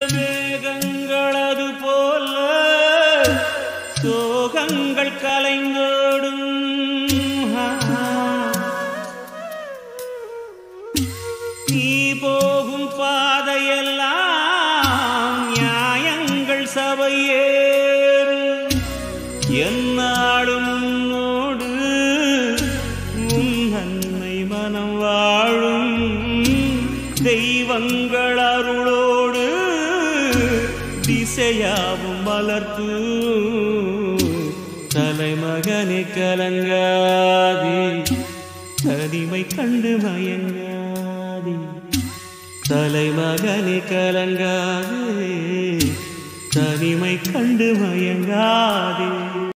மேகங்களது போல சோகங்கள் கலைந்தோடும் நீ போகும் பாதையெல்லாம் நியாயங்கள் சபையேறு என்னாடும் உன்னோடு உன் அன்னை மனம் வாழும் தெய்வங்கள் அருளோடு திசையாவும் வளர்த்து தலைமகனை கலங்காதே தனிமை கண்டு மயங்காதே தலைமகனை கலங்காதே தனிமை கண்டு மயங்காதே